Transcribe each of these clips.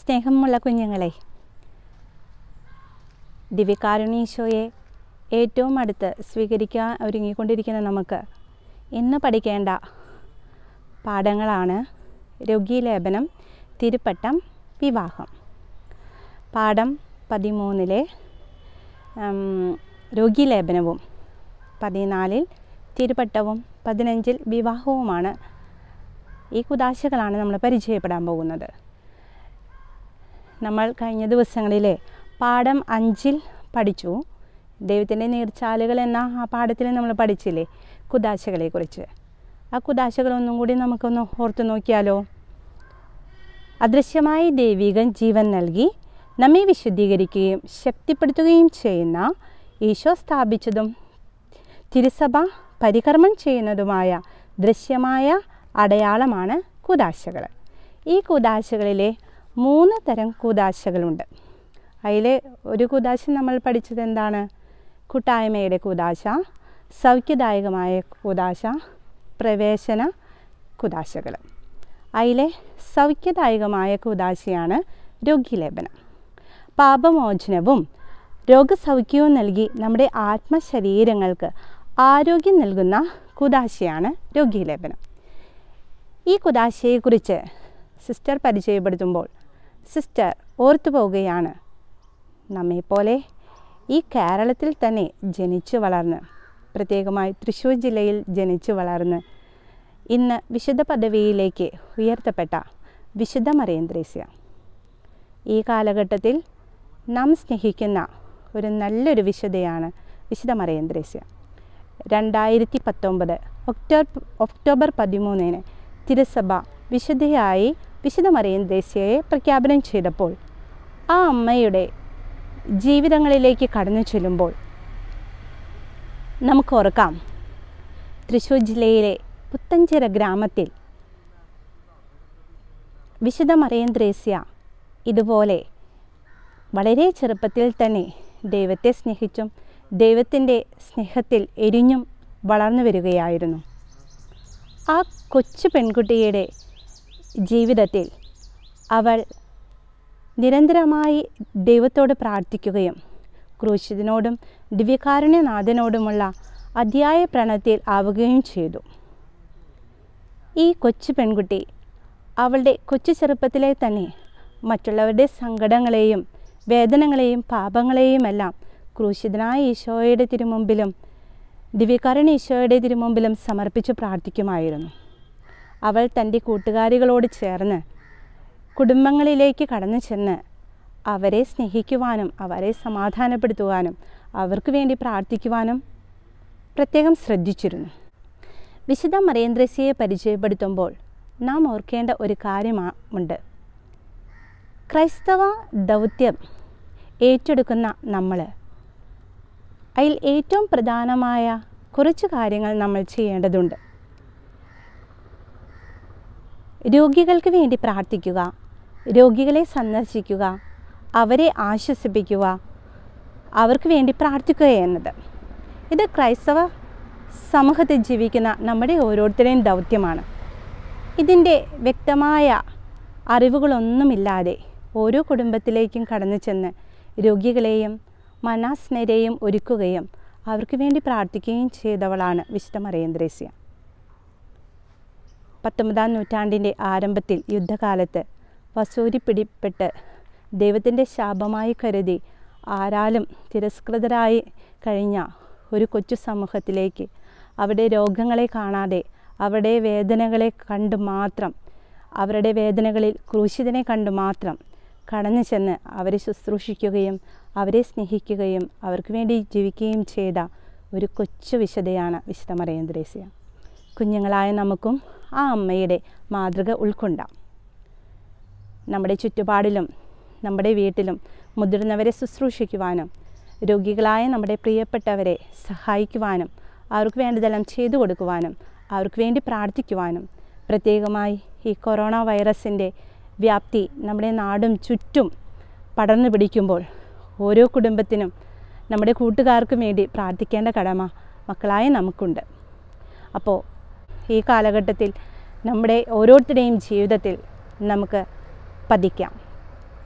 സ്നേഹമുള്ള കുഞ്ഞുങ്ങളെ ദിവ്യകാരുണീശോയെ ഏറ്റവും അടുത്ത് സ്വീകരിക്കാൻ ഒരുങ്ങിക്കൊണ്ടിരിക്കുന്ന നമുക്ക് ഇന്ന് പഠിക്കേണ്ട പാഠങ്ങളാണ് രോഗീലേപനം തിരുപ്പട്ടം വിവാഹം പാഠം പതിമൂന്നിലെ രോഗീലേപനവും പതിനാലിൽ തിരുപ്പട്ടവും പതിനഞ്ചിൽ വിവാഹവുമാണ് ഈ കുതാശകളാണ് നമ്മൾ പരിചയപ്പെടാൻ പോകുന്നത് നമ്മൾ കഴിഞ്ഞ ദിവസങ്ങളിലെ പാഠം അഞ്ചിൽ പഠിച്ചു ദൈവത്തിൻ്റെ നീർച്ചാലുകൾ എന്ന ആ പാഠത്തിൽ നമ്മൾ പഠിച്ചില്ലേ കുതാശകളെക്കുറിച്ച് ആ കുതാശകളൊന്നും കൂടി നമുക്കൊന്ന് ഓർത്തു നോക്കിയാലോ അദൃശ്യമായ ദൈവികൻ ജീവൻ നൽകി നമ്മെ വിശുദ്ധീകരിക്കുകയും ശക്തിപ്പെടുത്തുകയും ചെയ്യുന്ന ഈശോ സ്ഥാപിച്ചതും തിരുസഭ പരികർമ്മം ചെയ്യുന്നതുമായ ദൃശ്യമായ അടയാളമാണ് കുതാശകൾ ഈ കുതാശകളിലെ മൂന്ന് തരം കുതാശകളുണ്ട് അതിൽ ഒരു കുതാശ നമ്മൾ പഠിച്ചത് എന്താണ് കൂട്ടായ്മയുടെ കുതാശ സൗഖ്യദായകമായ കുതാശ പ്രവേശന കുതാശകൾ അതിലെ സൗഖ്യദായകമായ കുതാശയാണ് രോഗിലേപനം പാപമോചനവും രോഗസൗഖ്യവും നൽകി നമ്മുടെ ആത്മശരീരങ്ങൾക്ക് ആരോഗ്യം നൽകുന്ന കുതാശയാണ് രോഗീലേപനം ഈ കുതാശയെക്കുറിച്ച് സിസ്റ്റർ പരിചയപ്പെടുത്തുമ്പോൾ സിസ്റ്റർ ഓർത്തു പോവുകയാണ് നമ്മെപ്പോലെ ഈ കേരളത്തിൽ തന്നെ ജനിച്ചു വളർന്ന് പ്രത്യേകമായി തൃശ്ശൂർ ജില്ലയിൽ ജനിച്ചു വളർന്ന് ഇന്ന് വിശുദ്ധ പദവിയിലേക്ക് ഉയർത്തപ്പെട്ട വിശുദ്ധ മറിയന്ത്രേസ്യ ഈ കാലഘട്ടത്തിൽ നാം സ്നേഹിക്കുന്ന ഒരു നല്ലൊരു വിശുദ്ധയാണ് വിശുദ്ധ മറിയന്ത്രേസ്യ രണ്ടായിരത്തി പത്തൊമ്പത് ഒക്ടോബർ ഒക്ടോബർ പതിമൂന്നിന് തിരുസഭ വിശുദ്ധയായി വിശുദ്ധ മറിയന്ത്രേസ്യയെ പ്രഖ്യാപനം ചെയ്തപ്പോൾ ആ അമ്മയുടെ ജീവിതങ്ങളിലേക്ക് കടന്നു ചെല്ലുമ്പോൾ നമുക്ക് ഓർക്കാം തൃശ്ശൂർ ജില്ലയിലെ പുത്തഞ്ചിറ ഗ്രാമത്തിൽ വിശുദ്ധ മറിയന്ത്രേസ്യ ഇതുപോലെ വളരെ ചെറുപ്പത്തിൽ തന്നെ ദൈവത്തെ സ്നേഹിച്ചും ദൈവത്തിൻ്റെ സ്നേഹത്തിൽ എരിഞ്ഞും വളർന്നു വരികയായിരുന്നു ആ കൊച്ചു പെൺകുട്ടിയുടെ ജീവിതത്തിൽ അവൾ നിരന്തരമായി ദൈവത്തോട് പ്രാർത്ഥിക്കുകയും ക്രൂശിതനോടും ദിവ്യകാരുണ്യനാഥനോടുമുള്ള അതിയായ പ്രണത്തിൽ ആവുകയും ചെയ്തു ഈ കൊച്ചു പെൺകുട്ടി അവളുടെ കൊച്ചു ചെറുപ്പത്തിലെ തന്നെ മറ്റുള്ളവരുടെ സങ്കടങ്ങളെയും വേദനകളെയും പാപങ്ങളെയുമെല്ലാം ക്രൂശിതനായ ഈശോയുടെ തിരുമുമ്പിലും ദിവ്യകാരുണ്യ ഈശോയുടെ തിരുമുമ്പിലും സമർപ്പിച്ച് പ്രാർത്ഥിക്കുമായിരുന്നു അവൾ തൻ്റെ കൂട്ടുകാരികളോട് ചേർന്ന് കുടുംബങ്ങളിലേക്ക് കടന്നു ചെന്ന് അവരെ സ്നേഹിക്കുവാനും അവരെ സമാധാനപ്പെടുത്തുവാനും അവർക്ക് വേണ്ടി പ്രാർത്ഥിക്കുവാനും പ്രത്യേകം ശ്രദ്ധിച്ചിരുന്നു വിശുദ്ധ മറിയന്ത്രസ്യയെ പരിചയപ്പെടുത്തുമ്പോൾ നാം ഓർക്കേണ്ട ഒരു കാര്യമുണ്ട് ക്രൈസ്തവ ദൗത്യം ഏറ്റെടുക്കുന്ന നമ്മൾ അതിൽ ഏറ്റവും പ്രധാനമായ കുറച്ച് കാര്യങ്ങൾ നമ്മൾ ചെയ്യേണ്ടതുണ്ട് രോഗികൾക്ക് വേണ്ടി പ്രാർത്ഥിക്കുക രോഗികളെ സന്ദർശിക്കുക അവരെ ആശ്വസിപ്പിക്കുക അവർക്ക് വേണ്ടി പ്രാർത്ഥിക്കുക എന്നത് ഇത് ക്രൈസ്തവ സമൂഹത്തിൽ ജീവിക്കുന്ന നമ്മുടെ ഓരോരുത്തരുടെയും ദൗത്യമാണ് ഇതിൻ്റെ വ്യക്തമായ അറിവുകളൊന്നുമില്ലാതെ ഓരോ കുടുംബത്തിലേക്കും കടന്നു ചെന്ന് രോഗികളെയും മനാസ്നരെയും ഒരുക്കുകയും അവർക്ക് വേണ്ടി പ്രാർത്ഥിക്കുകയും ചെയ്തവളാണ് വിശുദ്ധ മറിയന്ത്രേസ്യ പത്തൊമ്പതാം നൂറ്റാണ്ടിൻ്റെ ആരംഭത്തിൽ യുദ്ധകാലത്ത് വസൂരി പിടിപ്പെട്ട് ദൈവത്തിൻ്റെ ശാപമായി കരുതി ആരാലും തിരസ്കൃതരായി കഴിഞ്ഞ ഒരു കൊച്ചു സമൂഹത്തിലേക്ക് അവിടെ രോഗങ്ങളെ കാണാതെ അവരുടെ വേദനകളെ കണ്ട് മാത്രം അവരുടെ വേദനകളിൽ ക്രൂശിതനെ കണ്ട് മാത്രം കടന്നു ചെന്ന് അവരെ ശുശ്രൂഷിക്കുകയും അവരെ സ്നേഹിക്കുകയും അവർക്ക് വേണ്ടി ജീവിക്കുകയും ചെയ്ത ഒരു കൊച്ചു വിശുദ്ധയാണ് വിശുദ്ധ മറിയന്ത്രേസ്യ കുഞ്ഞുങ്ങളായ നമുക്കും ആ അമ്മയുടെ മാതൃക ഉൾക്കൊണ്ടാം നമ്മുടെ ചുറ്റുപാടിലും നമ്മുടെ വീട്ടിലും മുതിർന്നവരെ ശുശ്രൂഷിക്കുവാനും രോഗികളായ നമ്മുടെ പ്രിയപ്പെട്ടവരെ സഹായിക്കുവാനും അവർക്ക് വേണ്ടതെല്ലാം ചെയ്തു കൊടുക്കുവാനും അവർക്ക് വേണ്ടി പ്രാർത്ഥിക്കുവാനും പ്രത്യേകമായി ഈ കൊറോണ വൈറസിൻ്റെ വ്യാപ്തി നമ്മുടെ നാടും ചുറ്റും പടർന്നു പിടിക്കുമ്പോൾ ഓരോ കുടുംബത്തിനും നമ്മുടെ കൂട്ടുകാർക്കും വേണ്ടി പ്രാർത്ഥിക്കേണ്ട കടമ മക്കളായ നമുക്കുണ്ട് അപ്പോൾ ഈ കാലഘട്ടത്തിൽ നമ്മുടെ ഓരോരുത്തരുടെയും ജീവിതത്തിൽ നമുക്ക് പതിക്കാം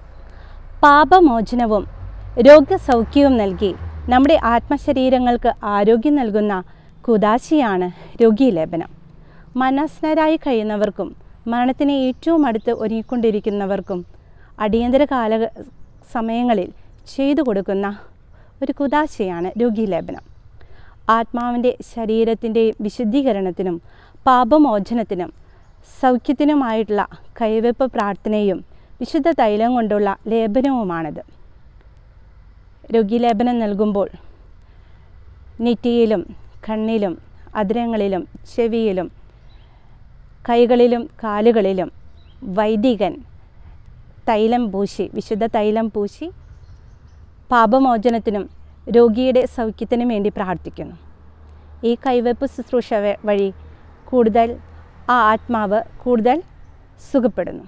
പാപമോചനവും രോഗസൗഖ്യവും നൽകി നമ്മുടെ ആത്മശരീരങ്ങൾക്ക് ആരോഗ്യം നൽകുന്ന കുദാശിയാണ് രോഗീലേപനം മനസ്നരായി കഴിയുന്നവർക്കും മരണത്തിന് ഏറ്റവും അടുത്ത് ഒരുങ്ങിക്കൊണ്ടിരിക്കുന്നവർക്കും അടിയന്തര കാല സമയങ്ങളിൽ ചെയ്തു കൊടുക്കുന്ന ഒരു കുദാശയാണ് രോഗീലേപനം ആത്മാവിൻ്റെ ശരീരത്തിൻ്റെയും വിശുദ്ധീകരണത്തിനും പാപമോചനത്തിനും സൗഖ്യത്തിനുമായിട്ടുള്ള കൈവെപ്പ് പ്രാർത്ഥനയും വിശുദ്ധ തൈലം കൊണ്ടുള്ള ലേപനവുമാണിത് രോഗീലേപനം നൽകുമ്പോൾ നെറ്റിയിലും കണ്ണിലും അദ്രങ്ങളിലും ചെവിയിലും കൈകളിലും കാലുകളിലും വൈദികൻ തൈലം പൂശി വിശുദ്ധ തൈലം പൂശി പാപമോചനത്തിനും രോഗിയുടെ സൗഖ്യത്തിനും വേണ്ടി പ്രാർത്ഥിക്കുന്നു ഈ കൈവെപ്പ് ശുശ്രൂഷ വ- വഴി കൂടുതൽ ആ ആത്മാവ് കൂടുതൽ സുഖപ്പെടുന്നു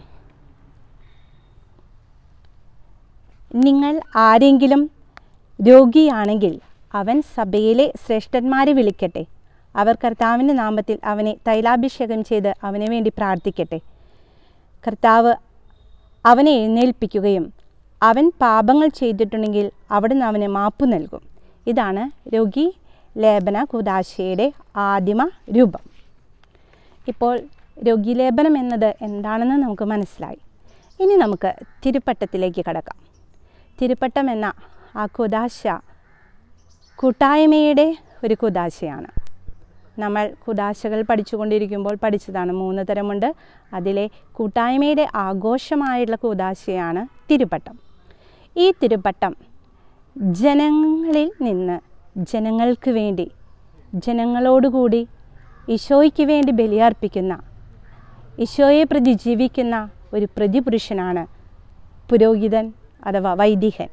നിങ്ങൾ ആരെങ്കിലും രോഗിയാണെങ്കിൽ അവൻ സഭയിലെ ശ്രേഷ്ഠന്മാരെ വിളിക്കട്ടെ അവർ കർത്താവിൻ്റെ നാമത്തിൽ അവനെ തൈലാഭിഷേകം ചെയ്ത് അവന് വേണ്ടി പ്രാർത്ഥിക്കട്ടെ കർത്താവ് അവനെ എഴുന്നേൽപ്പിക്കുകയും അവൻ പാപങ്ങൾ ചെയ്തിട്ടുണ്ടെങ്കിൽ അവിടുന്ന് അവന് മാപ്പ് നൽകും ഇതാണ് രോഗി ലേപന കുദാശയുടെ ആദിമ രൂപം ഇപ്പോൾ രോഗീലേപനം എന്നത് എന്താണെന്ന് നമുക്ക് മനസ്സിലായി ഇനി നമുക്ക് തിരുപ്പട്ടത്തിലേക്ക് കടക്കാം തിരുപ്പട്ടം എന്ന ആ കുദാശ കൂട്ടായ്മയുടെ ഒരു കുദാശയാണ് നമ്മൾ കുദാശകൾ പഠിച്ചുകൊണ്ടിരിക്കുമ്പോൾ പഠിച്ചതാണ് മൂന്ന് തരമുണ്ട് അതിലെ കൂട്ടായ്മയുടെ ആഘോഷമായിട്ടുള്ള കുദാശയാണ് തിരുപ്പട്ടം ഈ തിരുപ്പട്ടം ജനങ്ങളിൽ നിന്ന് ജനങ്ങൾക്ക് വേണ്ടി ജനങ്ങളോടുകൂടി ഈശോയ്ക്ക് വേണ്ടി ബലിയർപ്പിക്കുന്ന ഈശോയെ പ്രതി ജീവിക്കുന്ന ഒരു പ്രതിപുരുഷനാണ് പുരോഹിതൻ അഥവാ വൈദികൻ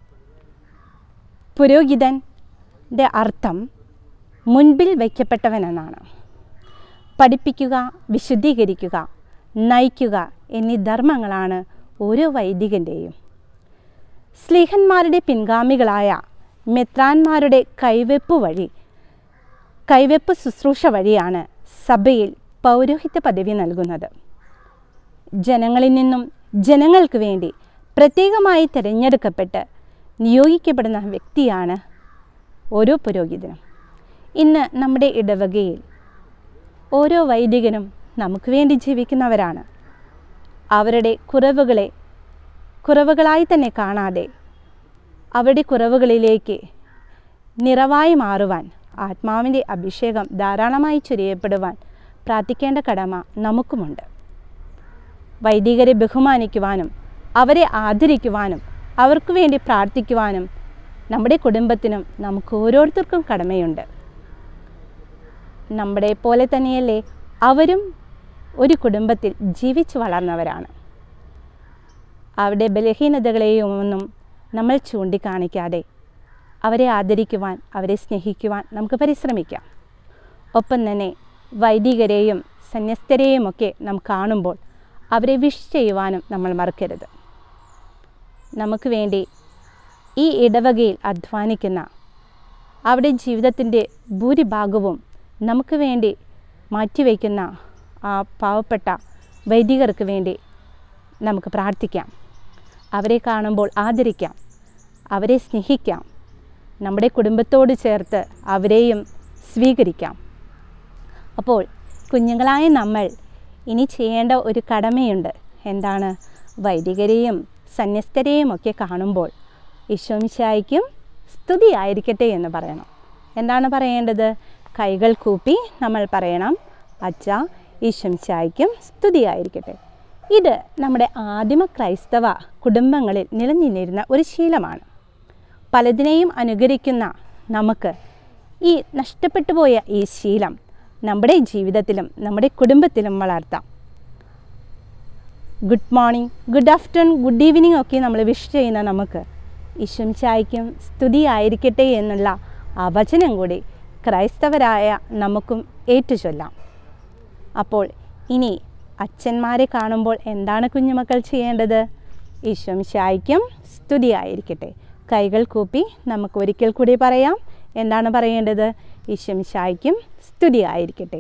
പുരോഹിതൻ്റെ അർത്ഥം മുൻപിൽ വയ്ക്കപ്പെട്ടവനെന്നാണ് പഠിപ്പിക്കുക വിശുദ്ധീകരിക്കുക നയിക്കുക എന്നീ ധർമ്മങ്ങളാണ് ഓരോ വൈദികൻ്റെയും സ്ലീഹന്മാരുടെ പിൻഗാമികളായ മെത്രാന്മാരുടെ കൈവെപ്പ് വഴി കൈവെപ്പ് ശുശ്രൂഷ വഴിയാണ് സഭയിൽ പൗരോഹിത്യ പദവി നൽകുന്നത് ജനങ്ങളിൽ നിന്നും ജനങ്ങൾക്ക് വേണ്ടി പ്രത്യേകമായി തിരഞ്ഞെടുക്കപ്പെട്ട് നിയോഗിക്കപ്പെടുന്ന വ്യക്തിയാണ് ഓരോ പുരോഹിതനും ഇന്ന് നമ്മുടെ ഇടവകയിൽ ഓരോ വൈദികനും നമുക്ക് വേണ്ടി ജീവിക്കുന്നവരാണ് അവരുടെ കുറവുകളെ കുറവുകളായി തന്നെ കാണാതെ അവരുടെ കുറവുകളിലേക്ക് നിറവായി മാറുവാൻ ആത്മാവിൻ്റെ അഭിഷേകം ധാരാളമായി ചൊരിയപ്പെടുവാൻ പ്രാർത്ഥിക്കേണ്ട കടമ നമുക്കുമുണ്ട് വൈദികരെ ബഹുമാനിക്കുവാനും അവരെ ആദരിക്കുവാനും അവർക്ക് വേണ്ടി പ്രാർത്ഥിക്കുവാനും നമ്മുടെ കുടുംബത്തിനും നമുക്ക് ഓരോരുത്തർക്കും കടമയുണ്ട് നമ്മുടെ പോലെ തന്നെയല്ലേ അവരും ഒരു കുടുംബത്തിൽ ജീവിച്ചു വളർന്നവരാണ് അവരുടെ ബലഹീനതകളെയും ഒന്നും നമ്മൾ ചൂണ്ടിക്കാണിക്കാതെ അവരെ ആദരിക്കുവാൻ അവരെ സ്നേഹിക്കുവാൻ നമുക്ക് പരിശ്രമിക്കാം ഒപ്പം തന്നെ വൈദികരെയും സന്യസ്തരെയും ഒക്കെ നാം കാണുമ്പോൾ അവരെ വിഷ് ചെയ്യുവാനും നമ്മൾ മറക്കരുത് നമുക്ക് വേണ്ടി ഈ ഇടവകയിൽ അധ്വാനിക്കുന്ന അവിടെ ജീവിതത്തിൻ്റെ ഭൂരിഭാഗവും നമുക്ക് വേണ്ടി മാറ്റിവെക്കുന്ന ആ പാവപ്പെട്ട വൈദികർക്ക് വേണ്ടി നമുക്ക് പ്രാർത്ഥിക്കാം അവരെ കാണുമ്പോൾ ആദരിക്കാം അവരെ സ്നേഹിക്കാം നമ്മുടെ കുടുംബത്തോട് ചേർത്ത് അവരെയും സ്വീകരിക്കാം അപ്പോൾ കുഞ്ഞുങ്ങളായ നമ്മൾ ഇനി ചെയ്യേണ്ട ഒരു കടമയുണ്ട് എന്താണ് വൈദികരെയും സന്യസ്തരെയും ഒക്കെ കാണുമ്പോൾ ഈശോമിശായിക്കും സ്തുതിയായിരിക്കട്ടെ എന്ന് പറയണം എന്താണ് പറയേണ്ടത് കൈകൾ കൂപ്പി നമ്മൾ പറയണം അച്ഛ ഈശോമിശായിക്കും സ്തുതിയായിരിക്കട്ടെ ഇത് നമ്മുടെ ആദിമ ക്രൈസ്തവ കുടുംബങ്ങളിൽ നിലനിന്നിരുന്ന ഒരു ശീലമാണ് പലതിനെയും അനുകരിക്കുന്ന നമുക്ക് ഈ നഷ്ടപ്പെട്ടു പോയ ഈ ശീലം നമ്മുടെ ജീവിതത്തിലും നമ്മുടെ കുടുംബത്തിലും വളർത്താം good morning good afternoon good evening ഒക്കെ നമ്മൾ വിഷ് ചെയ്യുന്ന നമുക്ക് ഈശ്വം ചായ്ക്കും സ്തുതി ആയിരിക്കട്ടെ എന്നുള്ള ആ വചനം കൂടി ക്രൈസ്തവരായ നമുക്കും ഏറ്റുചൊല്ലാം അപ്പോൾ ഇനി അച്ഛന്മാരെ കാണുമ്പോൾ എന്താണ് കുഞ്ഞുമക്കൾ ചെയ്യേണ്ടത് ഈശ്വം ശായിക്കും സ്തുതി ആയിരിക്കട്ടെ കൈകൾ കൂപ്പി നമുക്ക് ഒരിക്കൽ കൂടി പറയാം എന്താണ് പറയേണ്ടത് ഈശ്വം ശായിക്കും സ്തുതി ആയിരിക്കട്ടെ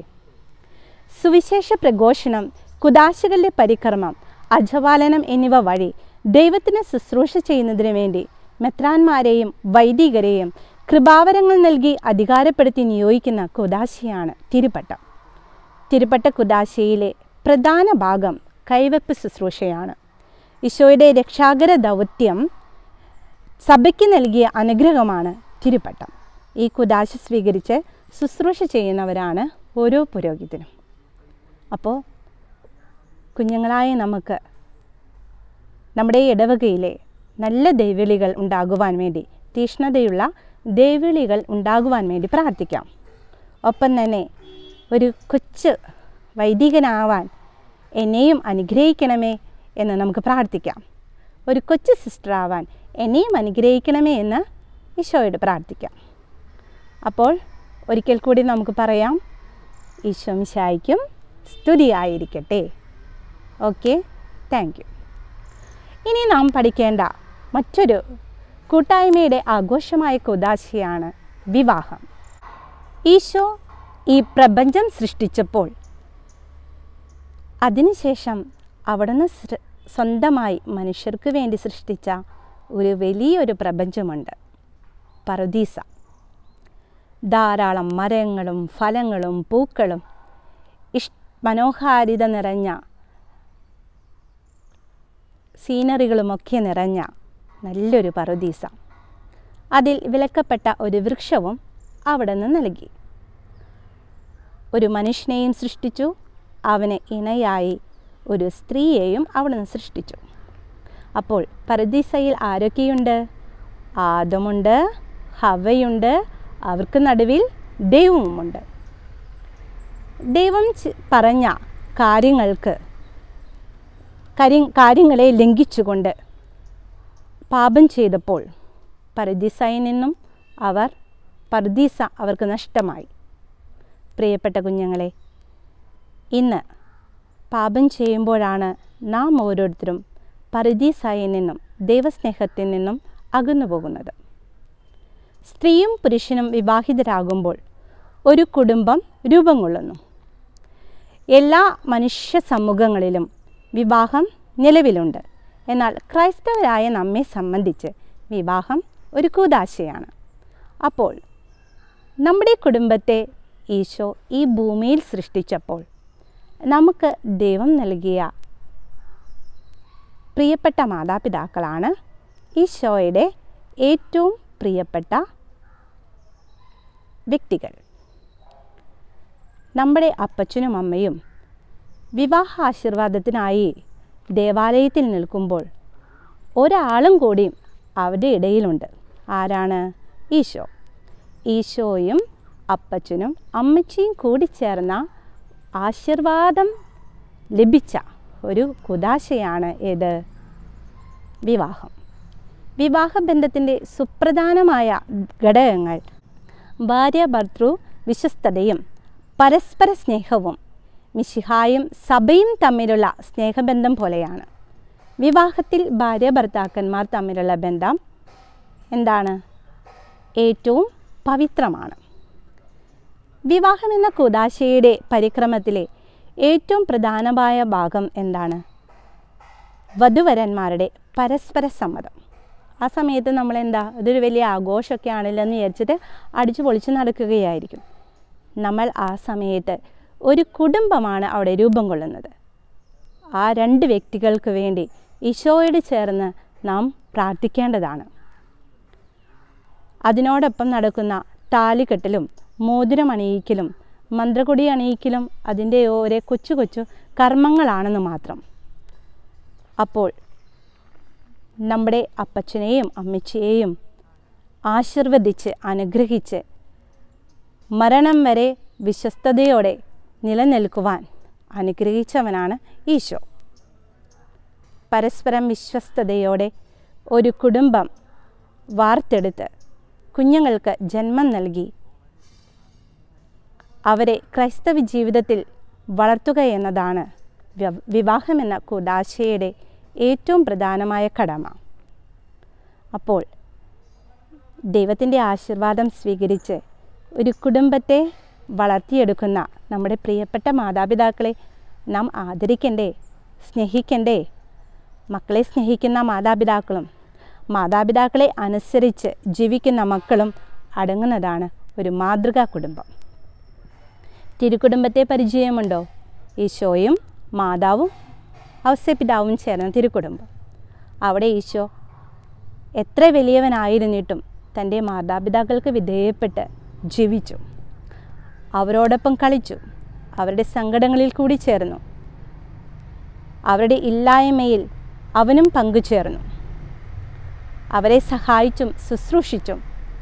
സുവിശേഷ പ്രഘോഷണം കുദാശകളുടെ പരിക്രമം അജപാലനം എന്നിവ വഴി ദൈവത്തിന് ശുശ്രൂഷ ചെയ്യുന്നതിന് വേണ്ടി മെത്രാന്മാരെയും വൈദികരെയും കൃപാവരങ്ങൾ നൽകി അധികാരപ്പെടുത്തി നിയോഗിക്കുന്ന കുദാശയാണ് തിരുപ്പട്ടം തിരുപ്പട്ട കുദാശയിലെ പ്രധാന ഭാഗം കൈവെപ്പ് ശുശ്രൂഷയാണ് ഈശോയുടെ രക്ഷാകര ദൗത്യം സഭയ്ക്ക് നൽകിയ അനുഗ്രഹമാണ് തിരുപ്പട്ടം ഈ കുദാശ സ്വീകരിച്ച് ശുശ്രൂഷ ചെയ്യുന്നവരാണ് ഓരോ പുരോഹിതനും അപ്പോൾ കുഞ്ഞുങ്ങളായ നമുക്ക് നമ്മുടെ ഇടവകയിലെ നല്ല ദൈവവിളികൾ ഉണ്ടാകുവാൻ വേണ്ടി തീഷ്ണതയുള്ള ദൈവവിളികൾ ഉണ്ടാകുവാൻ വേണ്ടി പ്രാർത്ഥിക്കാം ഒപ്പം തന്നെ ഒരു കൊച്ചു വൈദികനാവാൻ എന്നെയും അനുഗ്രഹിക്കണമേ എന്ന് നമുക്ക് പ്രാർത്ഥിക്കാം ഒരു കൊച്ചു സിസ്റ്റർ ആവാൻ എന്നെയും അനുഗ്രഹിക്കണമേ എന്ന് ഈശോയോട് പ്രാർത്ഥിക്കാം അപ്പോൾ ഒരിക്കൽ കൂടി നമുക്ക് പറയാം ഈശോ മിശായിക്കും സ്തുതിയായിരിക്കട്ടെ ഓക്കെ താങ്ക് യു ഇനി നാം പഠിക്കേണ്ട മറ്റൊരു കൂട്ടായ്മയുടെ ആഘോഷമായ കുദാശയാണ് വിവാഹം ഈശോ ഈ പ്രപഞ്ചം സൃഷ്ടിച്ചപ്പോൾ അതിനുശേഷം അവിടുന്ന് സൃ- സ്വന്തമായി മനുഷ്യർക്ക് വേണ്ടി സൃഷ്ടിച്ച ഒരു വലിയൊരു പ്രപഞ്ചമുണ്ട് പറുദീസ ധാരാളം മരങ്ങളും ഫലങ്ങളും പൂക്കളും ഇഷ് മനോഹാരിത നിറഞ്ഞ സീനറികളുമൊക്കെ നിറഞ്ഞ നല്ലൊരു പറുദീസ അതിൽ വിലക്കപ്പെട്ട ഒരു വൃക്ഷവും അവിടെ നിന്ന് നൽകി ഒരു മനുഷ്യനെയും സൃഷ്ടിച്ചു അവന് ഇണയായി ഒരു സ്ത്രീയെയും അവിടുന്ന് സൃഷ്ടിച്ചു അപ്പോൾ പരദീസയിൽ ആരൊക്കെയുണ്ട് ആദമുണ്ട് ഹവയുണ്ട് അവർക്ക് നടുവിൽ ദൈവവുമുണ്ട് ദൈവം ചി- പറഞ്ഞ കാര്യങ്ങൾക്ക് കരി കാര്യങ്ങളെ ലംഘിച്ചുകൊണ്ട് പാപം ചെയ്തപ്പോൾ പരദീസയിൽ നിന്നും അവർ പർദീസ അവർക്ക് നഷ്ടമായി പ്രിയപ്പെട്ട കുഞ്ഞുങ്ങളെ ഇന്ന് പാപം ചെയ്യുമ്പോഴാണ് നാം ഓരോരുത്തരും പരദീസായിൽ നിന്നും ദൈവസ്നേഹത്തിൽ നിന്നും അകന്നു പോകുന്നത് സ്ത്രീയും പുരുഷനും വിവാഹിതരാകുമ്പോൾ ഒരു കുടുംബം രൂപം കൊള്ളുന്നു എല്ലാ മനുഷ്യ സമൂഹങ്ങളിലും വിവാഹം നിലവിലുണ്ട് എന്നാൽ ക്രൈസ്തവരായ നമ്മെ സംബന്ധിച്ച് വിവാഹം ഒരു കൂതാശയാണ് അപ്പോൾ നമ്മുടെ കുടുംബത്തെ ഈശോ ഈ ഭൂമിയിൽ സൃഷ്ടിച്ചപ്പോൾ നമുക്ക് ദൈവം നൽകിയ പ്രിയപ്പെട്ട മാതാപിതാക്കളാണ് ഈശോയുടെ ഏറ്റവും പ്രിയപ്പെട്ട വ്യക്തികൾ നമ്മുടെ അപ്പച്ചനും അമ്മയും വിവാഹ ആശീർവാദത്തിനായി ദേവാലയത്തിൽ നിൽക്കുമ്പോൾ ഒരാളും കൂടിയും അവരുടെ ഇടയിലുണ്ട് ആരാണ് ഈശോ ഈശോയും അപ്പച്ചനും അമ്മച്ചിയും കൂടി ചേർന്ന ആശീർവാദം ലഭിച്ച ഒരു കുദാശയാണ് ഏത് വിവാഹം വിവാഹബന്ധത്തിൻ്റെ സുപ്രധാനമായ ഘടകങ്ങൾ ഭാര്യ ഭർത്തൃ വിശ്വസ്തതയും പരസ്പര സ്നേഹവും മിശിഹായും സഭയും തമ്മിലുള്ള സ്നേഹബന്ധം പോലെയാണ് വിവാഹത്തിൽ ഭാര്യ ഭർത്താക്കന്മാർ തമ്മിലുള്ള ബന്ധം എന്താണ് ഏറ്റവും പവിത്രമാണ് വിവാഹം എന്ന കുദാശയുടെ പരിക്രമത്തിലെ ഏറ്റവും പ്രധാനമായ ഭാഗം എന്താണ് വധുവരന്മാരുടെ പരസ്പര സമ്മതം ആ സമയത്ത് നമ്മൾ എന്താ ഇതൊരു വലിയ ആഘോഷമൊക്കെ ആണല്ലോ എന്ന് വിചാരിച്ചിട്ട് അടിച്ചു പൊളിച്ച് നടക്കുകയായിരിക്കും നമ്മൾ ആ സമയത്ത് ഒരു കുടുംബമാണ് അവിടെ രൂപം കൊള്ളുന്നത് ആ രണ്ട് വ്യക്തികൾക്ക് വേണ്ടി ഈശോയോട് ചേർന്ന് നാം പ്രാർത്ഥിക്കേണ്ടതാണ് അതിനോടൊപ്പം നടക്കുന്ന താലികെട്ടലും മോതിരം അണിയിക്കലും മന്ത്രകൊടി അണിയിക്കലും അതിൻ്റെ ഓരോ കൊച്ചു കൊച്ചു കർമ്മങ്ങളാണെന്ന് മാത്രം അപ്പോൾ നമ്മുടെ അപ്പച്ചനെയും അമ്മച്ചിയെയും ആശീർവദിച്ച് അനുഗ്രഹിച്ച് മരണം വരെ വിശ്വസ്തയോടെ നിലനിൽക്കുവാൻ അനുഗ്രഹിച്ചവനാണ് ഈശോ പരസ്പരം വിശ്വസ്തയോടെ ഒരു കുടുംബം വാർത്തെടുത്ത് കുഞ്ഞുങ്ങൾക്ക് ജന്മം നൽകി അവരെ ക്രൈസ്തവ ജീവിതത്തിൽ വളർത്തുക എന്നതാണ് വ്യ- വിവാഹമെന്ന കുദാശയുടെ ഏറ്റവും പ്രധാനമായ കടമ അപ്പോൾ ദൈവത്തിൻ്റെ ആശീർവാദം സ്വീകരിച്ച് ഒരു കുടുംബത്തെ വളർത്തിയെടുക്കുന്ന നമ്മുടെ പ്രിയപ്പെട്ട മാതാപിതാക്കളെ നാം ആദരിക്കണ്ടേ സ്നേഹിക്കണ്ടേ മക്കളെ സ്നേഹിക്കുന്ന മാതാപിതാക്കളും മാതാപിതാക്കളെ അനുസരിച്ച് ജീവിക്കുന്ന മക്കളും അടങ്ങുന്നതാണ് ഒരു മാതൃകാ കുടുംബം തിരുക്കുടുംബത്തെ പരിചയമുണ്ടോ ഈശോയും മാതാവും ഔസ്യപിതാവും ചേർന്ന തിരുക്കുടുംബം അവിടെ ഈശോ എത്ര വലിയവനായിരുന്നിട്ടും തൻ്റെ മാതാപിതാക്കൾക്ക് വിധേയപ്പെട്ട് ജീവിച്ചു അവരോടൊപ്പം കളിച്ചു അവരുടെ സങ്കടങ്ങളിൽ കൂടി ചേർന്നു അവരുടെ ഇല്ലായ്മയിൽ അവനും പങ്കുചേർന്നു അവരെ സഹായിച്ചും ശുശ്രൂഷിച്ചും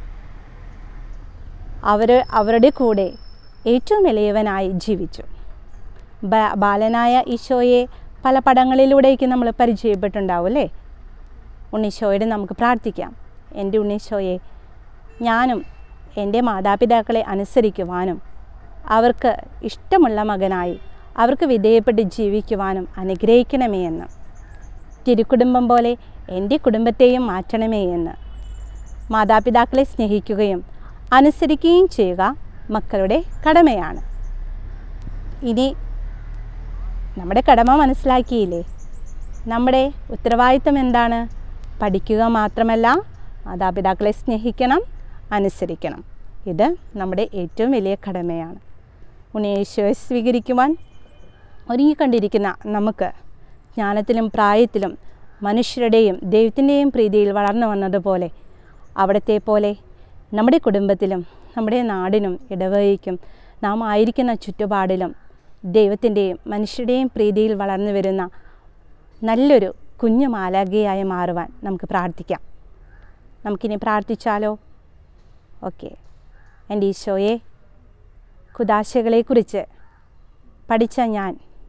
അവർ അവരുടെ കൂടെ ഏറ്റവും ഇളയവനായി ജീവിച്ചു ബ- ബാലനായ ഈശോയെ പല പടങ്ങളിലൂടെയൊക്കെ നമ്മൾ പരിചയപ്പെട്ടുണ്ടാവും അല്ലേ ഉണ്ണീശോയോട് നമുക്ക് പ്രാർത്ഥിക്കാം എൻ്റെ ഉണ്ണീശോയെ ഞാനും എൻ്റെ മാതാപിതാക്കളെ അനുസരിക്കുവാനും അവർക്ക് ഇഷ്ടമുള്ള മകനായി അവർക്ക് വിധേയപ്പെട്ട് ജീവിക്കുവാനും അനുഗ്രഹിക്കണമേ എന്ന് തിരുക്കുടുംബം പോലെ എൻ്റെ കുടുംബത്തെയും മാറ്റണമേ എന്ന് മാതാപിതാക്കളെ സ്നേഹിക്കുകയും അനുസരിക്കുകയും ചെയ്യുക മക്കളുടെ കടമയാണ് ഇനി നമ്മുടെ കടമ മനസ്സിലാക്കിയില്ലേ നമ്മുടെ ഉത്തരവാദിത്തം എന്താണ് പഠിക്കുക മാത്രമല്ല മാതാപിതാക്കളെ സ്നേഹിക്കണം അനുസരിക്കണം ഇത് നമ്മുടെ ഏറ്റവും വലിയ കടമയാണ് ഉണ്ണീശോയെ സ്വീകരിക്കുവാൻ ഒരുങ്ങിക്കണ്ടിരിക്കുന്ന നമുക്ക് ജ്ഞാനത്തിലും പ്രായത്തിലും മനുഷ്യരുടെയും ദൈവത്തിൻ്റെയും പ്രീതിയിൽ വളർന്നു വന്നതുപോലെ അവിടത്തെ പോലെ നമ്മുടെ കുടുംബത്തിലും നമ്മുടെ നാടിനും ഇടവകയ്ക്കും നാം ആയിരിക്കുന്ന ചുറ്റുപാടിലും ദൈവത്തിൻ്റെയും മനുഷ്യരുടെയും പ്രീതിയിൽ വളർന്നു വരുന്ന നല്ലൊരു കുഞ്ഞു മാലാഖയായി മാറുവാൻ നമുക്ക് പ്രാർത്ഥിക്കാം നമുക്കിനി പ്രാർത്ഥിച്ചാലോ ഓക്കെ എൻ്റെ ഈശോയെ കുദാശകളെക്കുറിച്ച് പഠിച്ച ഞാൻ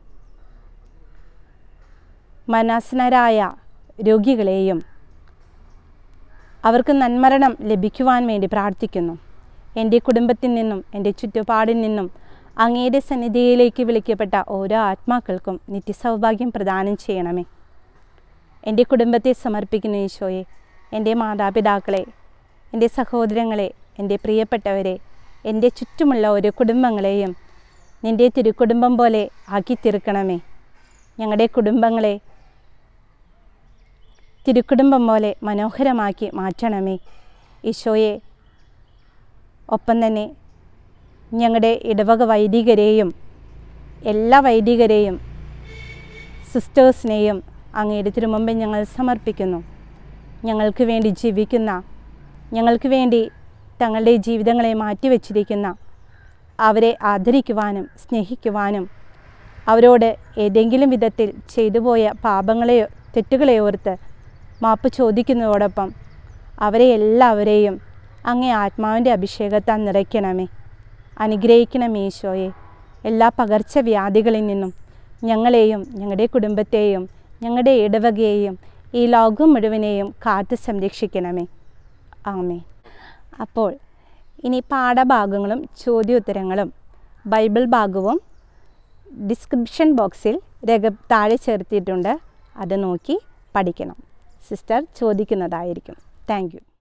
മനസ്സനരായ രോഗികളെയും അവർക്ക് നന്മരണം ലഭിക്കുവാൻ വേണ്ടി പ്രാർത്ഥിക്കുന്നു എൻ്റെ കുടുംബത്തിൽ നിന്നും എൻ്റെ ചുറ്റുപാടിൽ നിന്നും അങ്ങയുടെ സന്നിധിയിലേക്ക് വിളിക്കപ്പെട്ട ഓരോ ആത്മാക്കൾക്കും നിത്യസൗഭാഗ്യം പ്രദാനം ചെയ്യണമേ എൻ്റെ കുടുംബത്തെ സമർപ്പിക്കുന്ന ഈശോയെ എൻ്റെ മാതാപിതാക്കളെ എൻ്റെ സഹോദരങ്ങളെ എൻ്റെ പ്രിയപ്പെട്ടവരെ എൻ്റെ ചുറ്റുമുള്ള ഒരു കുടുംബങ്ങളെയും നിൻ്റെ തിരുക്കുടുംബം പോലെ ആക്കി തീർക്കണമേ ഞങ്ങളുടെ കുടുംബങ്ങളെ തിരുക്കുടുംബം പോലെ മനോഹരമാക്കി മാറ്റണമേ ഈശോയെ ഒപ്പം തന്നെ ഞങ്ങളുടെ ഇടവക വൈദികരെയും എല്ലാ വൈദികരെയും സിസ്റ്റേഴ്സിനെയും അങ്ങയുടെ തിരുമുമ്പിൽ ഞങ്ങൾ സമർപ്പിക്കുന്നു ഞങ്ങൾക്ക് വേണ്ടി ജീവിക്കുന്ന ഞങ്ങൾക്ക് വേണ്ടി തങ്ങളുടെ ജീവിതങ്ങളെ മാറ്റിവെച്ചിരിക്കുന്ന അവരെ ആദരിക്കുവാനും സ്നേഹിക്കുവാനും അവരോട് ഏതെങ്കിലും വിധത്തിൽ ചെയ്തുപോയ പാപങ്ങളെയോ തെറ്റുകളെ ഓർത്ത് മാപ്പ് ചോദിക്കുന്നതോടൊപ്പം അവരെ എല്ലാവരെയും അങ്ങേ ആത്മാവിൻ്റെ അഭിഷേകത്താൽ നിറയ്ക്കണമേ അനുഗ്രഹിക്കണമേ ഈശോയെ എല്ലാ പകർച്ചവ്യാധികളിൽ നിന്നും ഞങ്ങളെയും ഞങ്ങളുടെ കുടുംബത്തെയും ഞങ്ങളുടെ ഇടവകയെയും ഈ ലോകം മുഴുവനെയും കാത്തു സംരക്ഷിക്കണമേ ആമേ അപ്പോൾ ഇനി പാഠഭാഗങ്ങളും ചോദ്യോത്തരങ്ങളും ബൈബിൾ ഭാഗവും ഡിസ്ക്രിപ്ഷൻ ബോക്സിൽ രേഖ താഴെ ചേർത്തിട്ടുണ്ട് അത് നോക്കി പഠിക്കണം സിസ്റ്റർ ചോദിക്കുന്നതായിരിക്കും താങ്ക് യു